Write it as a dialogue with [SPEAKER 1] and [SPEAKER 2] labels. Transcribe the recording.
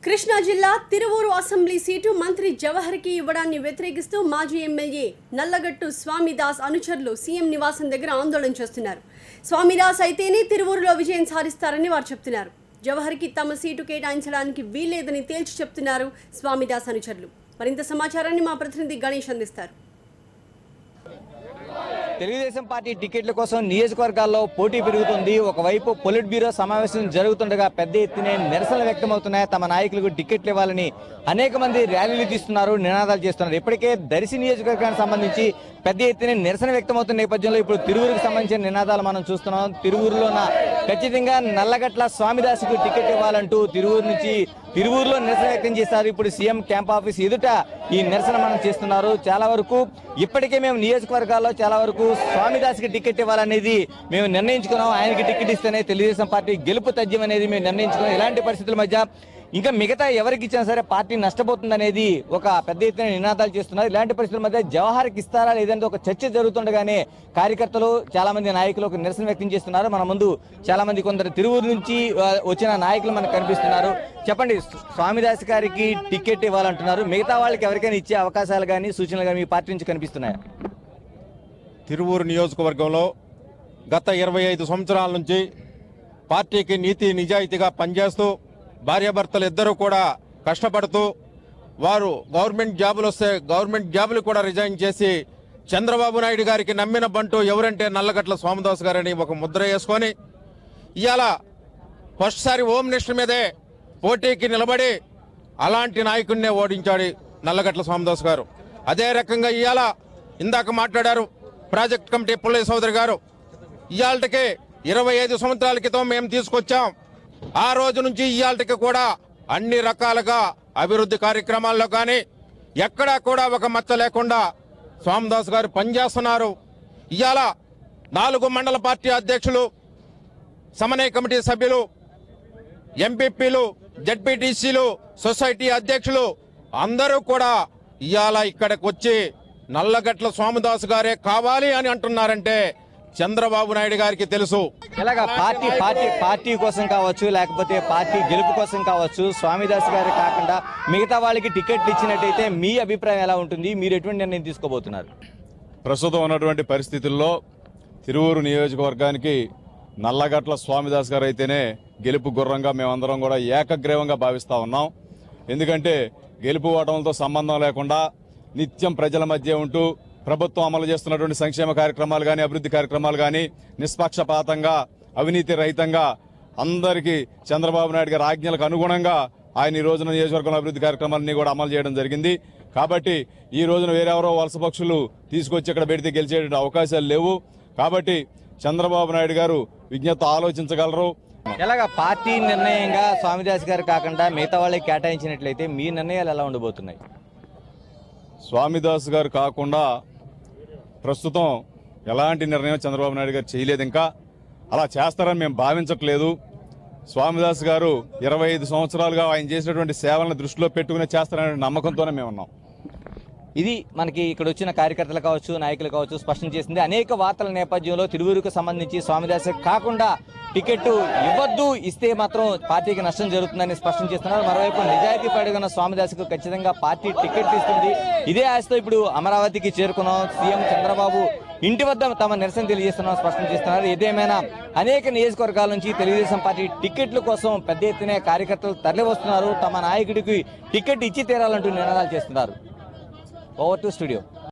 [SPEAKER 1] కృష్ణా జిల్లా Tiruvuru assembly seat మంత్రి జవహర్కి ఇవ్వడాన్ని వ్యతిరేకిస్తూ మాజీ ఎమ్మెల్యే నల్లగట్టు స్వామిదాస్ అనుచరులు సీఎం నివాసం దగ్గర ఆందోళన చేస్తున్నారు స్వామిదాస్ అయితేనే తిరువూరులో విజయం సాధిస్తారని వారు చెప్తున్నారు జవహర్కి తమ సీటు కేటాయించడానికి వీల్లేదని తేల్చి చెప్తున్నారు స్వామిదాస్ అనుచరులు మరింత సమాచారాన్ని మా ప్రతినిధి గణేష్ అందిస్తారు
[SPEAKER 2] తెలుగుదేశం పార్టీ టికెట్ల కోసం నియోజకవర్గాల్లో పోటీ పెరుగుతుంది ఒకవైపు పొలిట్ బ్యూరో సమావేశం జరుగుతుండగా పెద్ద ఎత్తున నిరసనలు వ్యక్తమవుతున్నాయి తమ నాయకులకు టికెట్లు ఇవ్వాలని అనేక మంది ర్యాలీలు తీస్తున్నారు నినాదాలు చేస్తున్నారు ఇప్పటికే దర్శి నియోజకవర్గానికి సంబంధించి పెద్ద ఎత్తున నిరసన వ్యక్తమవుతున్న నేపథ్యంలో ఇప్పుడు తిరువురుకు సంబంధించిన నినాదాలు మనం చూస్తున్నాం తిరువురులో ఖచ్చితంగా నల్లగట్ల స్వామిదాసుకు టికెట్ ఇవ్వాలంటూ తిరువురు నుంచి తిరువూరులో నిరసన వ్యక్తం చేశారు ఇప్పుడు సీఎం క్యాంప్ ఆఫీస్ ఎదుట ఈ నిరసన మనం చేస్తున్నారు చాలా వరకు ఇప్పటికే మేము నియోజకవర్గాల్లో చాలా వరకు స్వామిదాస్కి టికెట్ ఇవ్వాలనేది మేము నిర్ణయించుకున్నాం ఆయనకి టికెట్ ఇస్తేనే తెలుగుదేశం పార్టీ గెలుపు తథ్యం అనేది మేము నిర్ణయించుకున్నాం ఇలాంటి పరిస్థితుల మధ్య ఇంకా మిగతా ఎవరికి ఇచ్చినా సరే పార్టీ నష్టపోతుంది అనేది ఒక పెద్ద ఎత్తున నినాదాలు చేస్తున్నారు ఇలాంటి పరిస్థితుల మధ్య జవహర్కి ఇస్తారా లేదంటే ఒక చర్చ జరుగుతుండగానే కార్యకర్తలు చాలా మంది నాయకులు ఒక నిరసన వ్యక్తం చేస్తున్నారు మన ముందు చాలా మంది కొందరు తిరువురు నుంచి ఆ, వచ్చిన నాయకులు మనకు కనిపిస్తున్నారు చెప్పండి స్వామిదాస్ గారికి టికెట్ ఇవ్వాలంటున్నారు మిగతా వాళ్ళకి ఎవరికైనా ఇచ్చే అవకాశాలు కానీ సూచనలు కానీ మీ పార్టీ నుంచి కనిపిస్తున్నాయా
[SPEAKER 3] తిరువూరు నియోజకవర్గంలో గత ఇరవై ఐదు సంవత్సరాల నుంచి పార్టీకి నీతి నిజాయితీగా పనిచేస్తూ భార్యాభర్తలు ఇద్దరూ కూడా కష్టపడుతూ వారు గవర్నమెంట్ జాబులు వస్తే గవర్నమెంట్ జాబులు కూడా రిజైన్ చేసి చంద్రబాబు నాయుడు గారికి నమ్మిన బంటూ ఎవరంటే నల్లగట్ల సోమదాస్ గారని ఒక ముద్ర వేసుకొని ఇవాళ ఫస్ట్ సారి హోమ్ మినిస్టర్ మీదే పోటీకి నిలబడి అలాంటి నాయకుడినే ఓడించాడు నల్లగట్ల సోమదాస్ గారు అదే రకంగా ఇవాళ ఇందాక మాట్లాడారు ప్రాజెక్ట్ కమిటీ పుల్లయ్య సోదరి గారు ఇవాళకి ఇరవై ఐదు సంవత్సరాల క్రితం మేము తీసుకొచ్చాం ఆ రోజు నుంచి ఇవాళకి కూడా అన్ని రకాలుగా అభివృద్ధి కార్యక్రమాల్లో కానీ ఎక్కడా కూడా ఒక మచ్చ లేకుండా స్వామిదాస్ గారు పనిచేస్తున్నారు ఇవాళ నాలుగు మండల పార్టీ అధ్యక్షులు సమన్వయ కమిటీ సభ్యులు ఎంపీపీలు జడ్పీటీసీలు సొసైటీ అధ్యక్షులు అందరూ కూడా ఇవాళ ఇక్కడికి వచ్చి నల్లగట్ల స్వామిదాస్ గారే కావాలి అని అంటున్నారంటే చంద్రబాబు నాయుడు గారికి తెలుసు
[SPEAKER 2] ఇలాగా పార్టీ పార్టీ పార్టీ కోసం కావచ్చు లేకపోతే పార్టీ గెలుపు కోసం కావచ్చు స్వామిదాస్ గారు కాకుండా మిగతా వాళ్ళకి టికెట్లు ఇచ్చినట్టయితే మీ అభిప్రాయం ఎలా ఉంటుంది మీరు ఎటువంటి నిర్ణయం తీసుకోబోతున్నారు
[SPEAKER 4] ప్రస్తుతం ఉన్నటువంటి పరిస్థితుల్లో తిరువూరు నియోజకవర్గానికి నల్లగట్ల స్వామిదాస్ గారు అయితేనే గెలుపు గుర్రంగా మేమందరం కూడా ఏకగ్రీవంగా భావిస్తా ఉన్నాం ఎందుకంటే గెలుపు ఓటములతో సంబంధం లేకుండా నిత్యం ప్రజల మధ్య ఉంటూ ప్రభుత్వం అమలు చేస్తున్నటువంటి సంక్షేమ కార్యక్రమాలు కానీ అభివృద్ధి కార్యక్రమాలు కానీ నిష్పక్షపాతంగా అవినీతి రహితంగా అందరికీ చంద్రబాబు నాయుడు గారి ఆజ్ఞలకు అనుగుణంగా ఆయన ఈ రోజున నియోజకవర్గంలో అభివృద్ధి కార్యక్రమాలన్నీ కూడా అమలు చేయడం జరిగింది కాబట్టి ఈ రోజున వేరెవరో వలస పక్షులు తీసుకొచ్చి ఇక్కడ పెడితే గెలిచేటువంటి అవకాశాలు లేవు కాబట్టి చంద్రబాబు నాయుడు గారు విజ్ఞత ఆలోచించగలరు
[SPEAKER 2] ఎలాగా పార్టీ నిర్ణయంగా స్వామిదాస్ గారు కాకుండా మిగతా వాళ్ళకి కేటాయించినట్లయితే మీ నిర్ణయాలు ఎలా ఉండబోతున్నాయి
[SPEAKER 4] స్వామిదాస్ గారు కాకుండా ప్రస్తుతం ఎలాంటి నిర్ణయం చంద్రబాబు నాయుడు గారు చేయలేదు ఇంకా అలా చేస్తారని మేము భావించట్లేదు స్వామిదాస్ గారు ఇరవై ఐదు సంవత్సరాలుగా ఆయన చేసినటువంటి సేవలను దృష్టిలో పెట్టుకుని చేస్తారనే నమ్మకంతోనే మేము ఉన్నాం
[SPEAKER 2] ఇది మనకి ఇక్కడ వచ్చిన కార్యకర్తలు కావచ్చు నాయకులు కావచ్చు స్పష్టం చేసింది అనేక వార్తల నేపథ్యంలో తిరువురుకు సంబంధించి స్వామిదాస్ కాకుండా టికెట్ ఇవ్వద్దు ఇస్తే మాత్రం పార్టీకి నష్టం జరుగుతుందని స్పష్టం చేస్తున్నారు మరోవైపు నిజాయితీ పడిన స్వామిదాస్కు ఖచ్చితంగా పార్టీ టికెట్ ఇస్తుంది ఇదే ఆశతో ఇప్పుడు అమరావతికి చేరుకున్నాం సీఎం చంద్రబాబు ఇంటి వద్ద తమ నిరసన తెలియజేస్తున్నాం స్పష్టం చేస్తున్నారు ఏదేమైనా అనేక నియోజకవర్గాల నుంచి తెలుగుదేశం పార్టీ టికెట్ల కోసం పెద్ద ఎత్తున కార్యకర్తలు తరలి వస్తున్నారు తమ నాయకుడికి టికెట్ ఇచ్చి తీరాలంటూ నినాదాలు చేస్తున్నారు ఓవర్ టు స్టూడియో